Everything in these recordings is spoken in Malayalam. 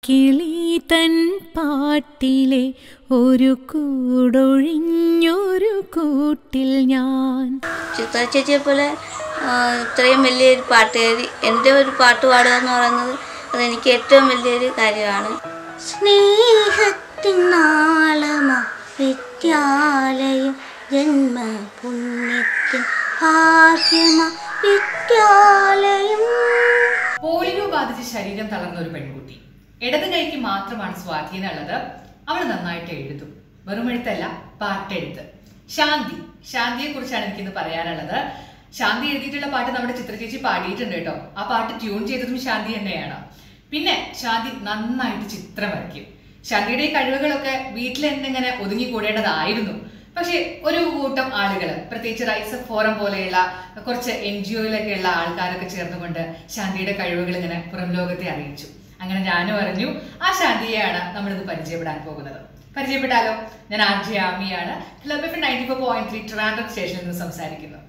കിളി തൻ പാട്ടിലെ ഒരു കൂടൊഴിഞ്ഞൊരു കൂട്ടിൽ ഞാൻ ചിത്ര ചേച്ചിയെ പോലെ ആ, ഇത്രയും വലിയൊരു പാട്ടുകാരി എൻ്റെ ഒരു പാട്ട് പാടുക എന്ന് പറയുന്നത് അതെനിക്ക് ഏറ്റവും വലിയൊരു കാര്യമാണ് സ്നേഹത്തിൻ നാളമ വിദ്യാലയം ജന്മ പുണ്യത്തിൻ ഭാഗ്യമ വിദ്യാലയം പോളിയോ ബാധിച്ച് ശരീരം തളർന്ന ഒരു പെൺകുട്ടി ഇടത് കൈക്ക് മാത്രമാണ് സ്വാധീനമുള്ളത് അവൾ നന്നായിട്ട് എഴുതും വെറും എഴുത്തല്ല പാട്ടെഴുത്ത് ശാന്തി ശാന്തിയെ കുറിച്ചാണ് എനിക്കിന്ന് പറയാനുള്ളത് ശാന്തി എഴുതിയിട്ടുള്ള പാട്ട് നമ്മുടെ ചിത്രചേച്ചി പാടിയിട്ടുണ്ട് കേട്ടോ ആ പാട്ട് ട്യൂൺ ചെയ്തതും ശാന്തി തന്നെയാണ് പിന്നെ ശാന്തി നന്നായിട്ട് ചിത്രം വരയ്ക്കും ശാന്തിയുടെ ഈ കഴിവുകളൊക്കെ വീട്ടിൽ എന്തെങ്ങനെ ഒതുങ്ങിക്കൂടേണ്ടതായിരുന്നു പക്ഷെ ഒരു കൂട്ടം ആളുകൾ പ്രത്യേകിച്ച് റൈസ് ഫോറം പോലെയുള്ള കുറച്ച് എൻ ജി ഒയിലൊക്കെ ഉള്ള ആൾക്കാരൊക്കെ ചേർന്നുകൊണ്ട് ശാന്തിയുടെ കഴിവുകൾ ഇങ്ങനെ പുറം ലോകത്തെ അറിയിച്ചു അങ്ങനെ ഞാനും അറിഞ്ഞു ആ ശാന്തിയെയാണ് നമ്മളിത് പരിചയപ്പെടാൻ പോകുന്നത് പരിചയപ്പെട്ടാലോ ഞാൻ ആർ ജെ ആമിയാണ് Club F ninety four point three Trivandrum സ്റ്റേഷനിൽ നിന്ന് സംസാരിക്കുന്നു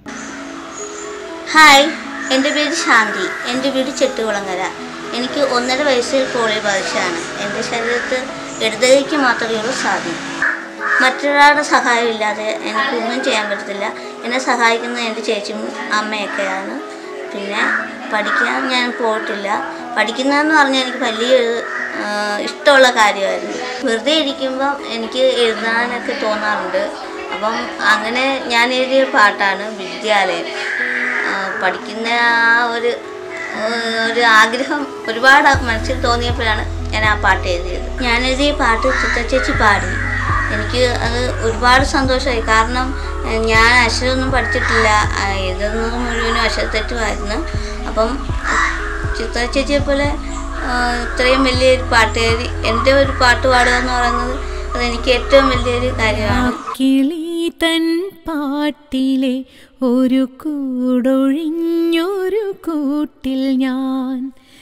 ഹായ് എൻ്റെ പേര് ശാന്തി എൻ്റെ വീട് ചെട്ടുകുളങ്ങര എനിക്ക് ഒന്നര വയസ്സിൽ പോളിയോ ബാധിച്ചതാണ് എൻ്റെ ശരീരത്ത് ഇടതുകൈക്ക് മാത്രമേ ഉള്ളൂ സ്വാധീനം മറ്റൊരാളുടെ സഹായമില്ലാതെ എനിക്കൊന്നും ചെയ്യാൻ പറ്റത്തില്ല എന്നെ സഹായിക്കുന്നത് എൻ്റെ ചേച്ചിയും അമ്മയൊക്കെയാണ് പിന്നെ പഠിക്കാൻ ഞാൻ പോയിട്ടില്ല പഠിക്കുന്നതെന്ന് പറഞ്ഞാൽ എനിക്ക് വലിയൊരു ആ, ഇഷ്ടമുള്ള കാര്യമായിരുന്നു വെറുതെ ഇരിക്കുമ്പം എനിക്ക് എഴുതാനൊക്കെ തോന്നാറുണ്ട് അപ്പം അങ്ങനെ ഞാൻ എഴുതിയ പാട്ടാണ് വിദ്യാലയം ആ, പഠിക്കുന്ന ആ ഒരു ആ, ഒരു ആഗ്രഹം ഒരുപാട് മനസ്സിൽ തോന്നിയപ്പോഴാണ് ഞാൻ ആ പാട്ട് എഴുതിയത് ഞാൻ എഴുതിയ പാട്ട് ചിത്രച്ചേച്ചി പാടി എനിക്ക് അത് ഒരുപാട് സന്തോഷമായി കാരണം ഏഹ്, ഞാൻ അക്ഷരമൊന്നും പഠിച്ചിട്ടില്ല ആ, എഴുതുന്നത് മുഴുവനും അക്ഷരത്തെറ്റുമായിരുന്നു അപ്പം ചിത്ര ചേച്ചിയെ പോലെ ആ, ഇത്രയും വലിയൊരു പാട്ടുകാരി എൻ്റെ ഒരു പാട്ട് പാടുക എന്ന് പറയുന്നത് അതെനിക്ക് ഏറ്റവും വലിയൊരു കാര്യമാണ് കിളി തൻ പാട്ടിലെ ഒരു കൂടൊഴിഞ്ഞൊരു കൂട്ടിൽ ഞാൻ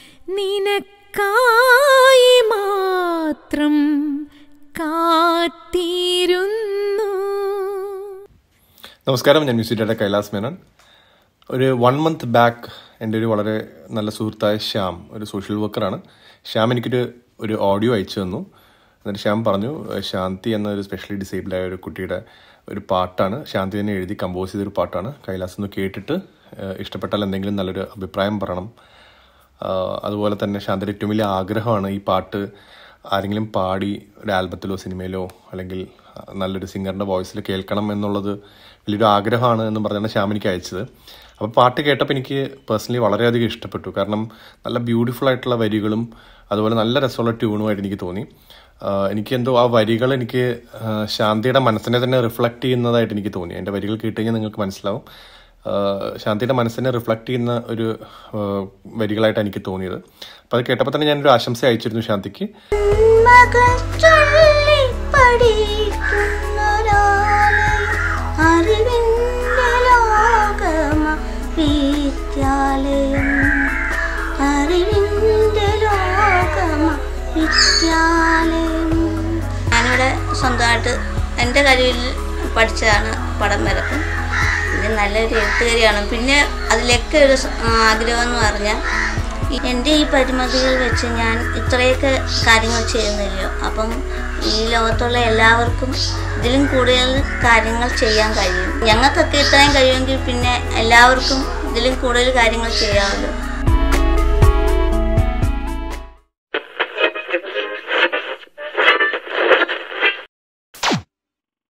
നിനക്കായി മാത്രം കാത്തിരുന്നു നമസ്കാരം ഞാൻ മ്യൂസിറ്റയുടെ കൈലാസ് മേനോൻ ഒരു വൺ മന്ത് ബാക്ക് എൻ്റെ ഒരു വളരെ നല്ല സുഹൃത്തായ ശ്യാം ഒരു സോഷ്യൽ വർക്കറാണ് ശ്യാം എനിക്കൊരു ഒരു ഓഡിയോ അയച്ചു തന്നു എന്നിട്ട് ശ്യാം പറഞ്ഞു "ഏഹ് ശാന്തി എന്ന ഒരു സ്പെഷ്യലി ഡിസേബിൾഡ് ആയ ഒരു കുട്ടിയുടെ ഒരു പാട്ടാണ് ശാന്തി തന്നെ എഴുതി കമ്പോസ് ചെയ്തൊരു പാട്ടാണ് കൈലാസ് ഒന്ന് കേട്ടിട്ട് ഏഹ് ഇഷ്ടപ്പെട്ടാൽ എന്തെങ്കിലും നല്ലൊരു അഭിപ്രായം പറയണം ആഹ് അതുപോലെ തന്നെ ശാന്തിയുടെ ഏറ്റവും വലിയ ആഗ്രഹമാണ് ഈ പാട്ട് ആരെങ്കിലും പാടി ഒരു ആൽബത്തിലോ സിനിമയിലോ അല്ലെങ്കിൽ അഹ് നല്ലൊരു സിംഗറിൻ്റെ വോയിസിൽ കേൾക്കണം എന്നുള്ളത് വലിയൊരു ആഗ്രഹമാണ് എന്ന് പറഞ്ഞാണ് ശ്യാം എനിക്ക് അയച്ചത് അപ്പോൾ പാട്ട് കേട്ടപ്പോൾ എനിക്ക് പേഴ്സണലി വളരെയധികം ഇഷ്ടപ്പെട്ടു കാരണം നല്ല ബ്യൂട്ടിഫുൾ ആയിട്ടുള്ള വരികളും അതുപോലെ നല്ല രസമുള്ള ട്യൂണുമായിട്ട് എനിക്ക് തോന്നി ആഹ് എനിക്ക് എന്തോ ആ വരികൾ എനിക്ക് ആഹ് ശാന്തിയുടെ മനസ്സിനെ തന്നെ റിഫ്ലക്റ്റ് ചെയ്യുന്നതായിട്ട് എനിക്ക് തോന്നി എൻ്റെ വരികൾ കേട്ട് കഴിഞ്ഞാൽ നിങ്ങൾക്ക് മനസ്സിലാവും ആഹ് ശാന്തിയുടെ മനസ്സിനെ റിഫ്ലക്റ്റ് ചെയ്യുന്ന ഒരു ആഹ് വരികളായിട്ട് എനിക്ക് തോന്നിയത് അപ്പോൾ അത് കേട്ടപ്പോൾ തന്നെ ഞാനൊരു ആശംസ അയച്ചിരുന്നു ശാന്തിക്ക് മകൾ ചൊല്ലി പഠിക്കുന്നൊരാലയം അറിവിൻ്റെ ലോകമ വിദ്യാലയം അറിവിൻ്റെ ലോകമ വിദ്യാലയം ഞാനിവിടെ സ്വന്തമായിട്ട് എൻ്റെ കഴിവിൽ പഠിച്ചതാണ് പടം വരക്കും പിന്നെ നല്ലൊരു എഴുത്തുകാരിയാണ് പിന്നെ അതിലൊക്കെ ഒരു സ- ആഗ്രഹം എന്ന് പറഞ്ഞാൽ ഈ- എൻ്റെ ഈ പരിമിതികൾ വെച്ച് ഞാൻ ഇത്രയൊക്കെ കാര്യങ്ങൾ ചെയ്യുന്നില്ലയോ അപ്പം ഈ ലോകത്തുള്ള എല്ലാവർക്കും ഇതിലും കൂടുതൽ കാര്യങ്ങൾ ചെയ്യാൻ കഴിയും ഞങ്ങൾക്കൊക്കെ ഇത്രയും കഴിയുമെങ്കിൽ പിന്നെ എല്ലാവർക്കും ഇതിലും കൂടുതൽ കാര്യങ്ങൾ ചെയ്യാമല്ലോ